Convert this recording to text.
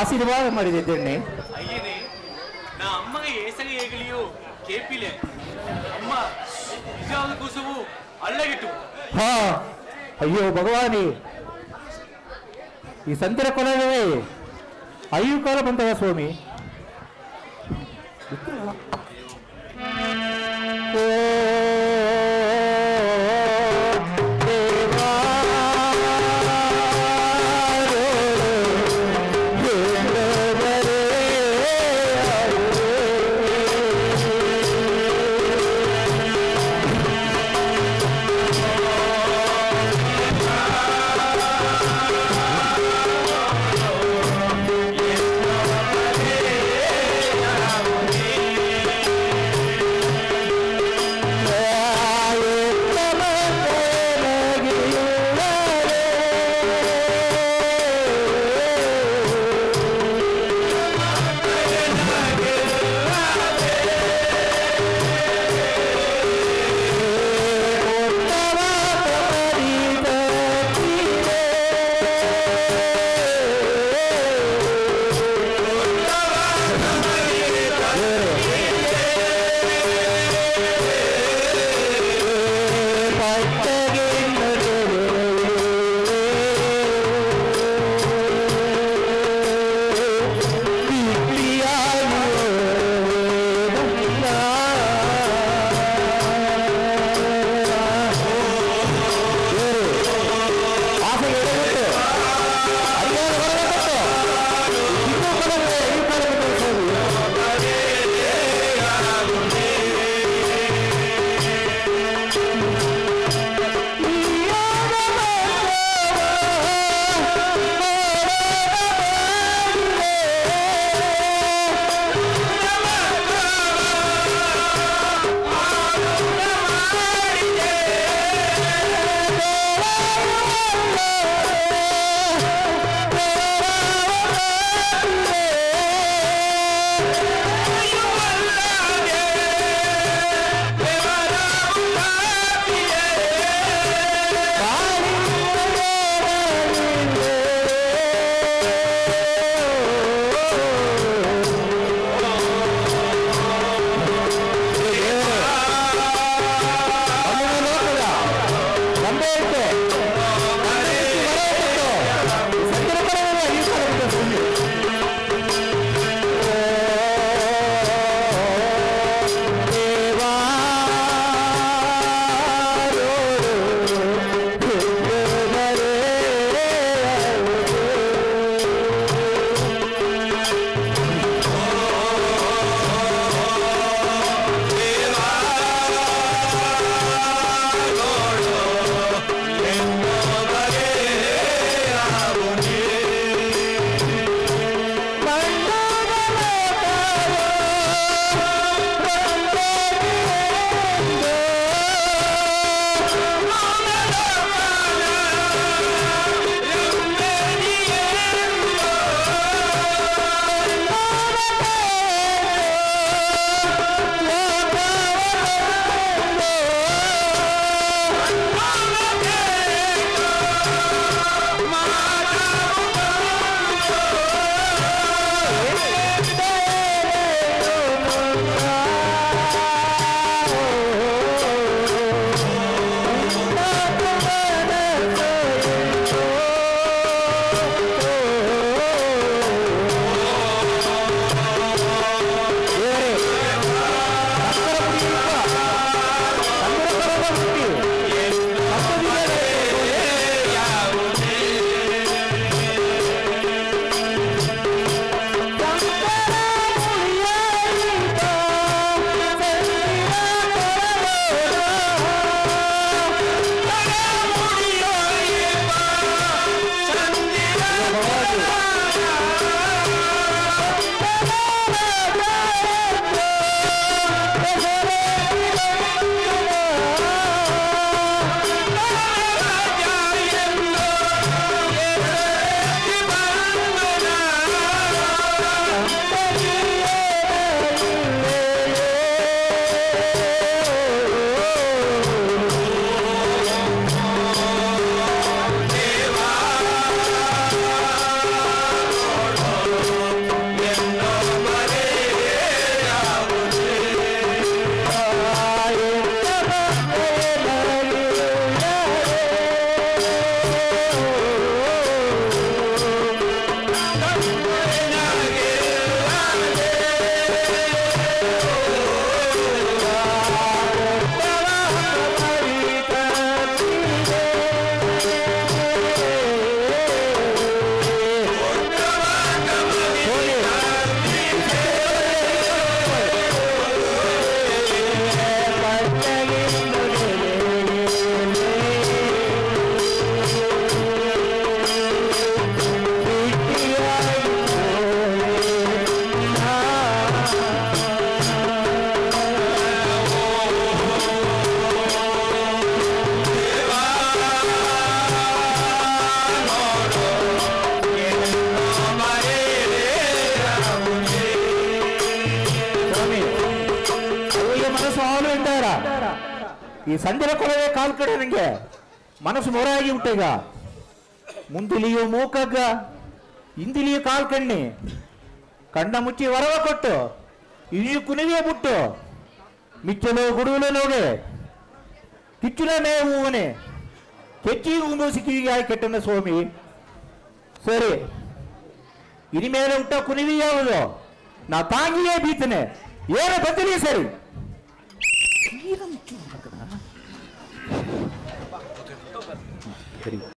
ಆಶೀರ್ವಾದ ಮಾಡಿದ್ದೇನೆ ஐயனே நான் அம்ಮಗೆ ஏசனை ஏகலியோ கேப்பிலே ಅಮ್ಮ ನಿಜವಾದ ಕೂಸವು ಅಲ್ಲಗಿಟ್ಟು ಹಾ ಅಯ್ಯೋ ಭಗವಾನಿ ಈ ಸಂತರ ಕೊಲವೇ ಅಯ್ಯೋ ಕಾಲ ಬಂತದ ಸ್ವಾಮಿ ಓ ೇ ಸಾಲು ಎಂದಾರ ಈ ಸಂಜೆ ಕೊಳವೆ ಕಾಲ್ ಕಡೆ ನನಗೆ ಮನಸ್ಸು ಮೊರಾಗಿ ಉಂಟೀಗ ಮುಂದಿಲಿಯು ಮೂಕಗ್ಗ ಹಿಂದಿಲಿಯು ಕಾಲ್ ಕಣ್ಣಿ ಕಣ್ಣ ಮುಚ್ಚಿ ವರವ ಕೊಟ್ಟು ಇಳಿಯು ಕುಣಿವೆ ಬಿಟ್ಟು ಮಿಚ್ಚಲು ಗುಡುಗಲು ನೋಗೆ ಕಿಚ್ಚುಲ ಮೇವುವನೆ ಕೆಚ್ಚಿ ಉಂಬು ಸಿಕ್ಕಿವಿಗೆ ಆಯ್ ಕೆಟ್ಟನ ಸ್ವಾಮಿ ಸರಿ ಇನಿಮೇಲೆ ಉಂಟ ಕುಣಿವಿ ಯಾವುದು ನಾ ತಾಂಗಿಯೇ ಬೀತನೆ ಏನು ಬದಲಿ ಸರಿ ಸರಿ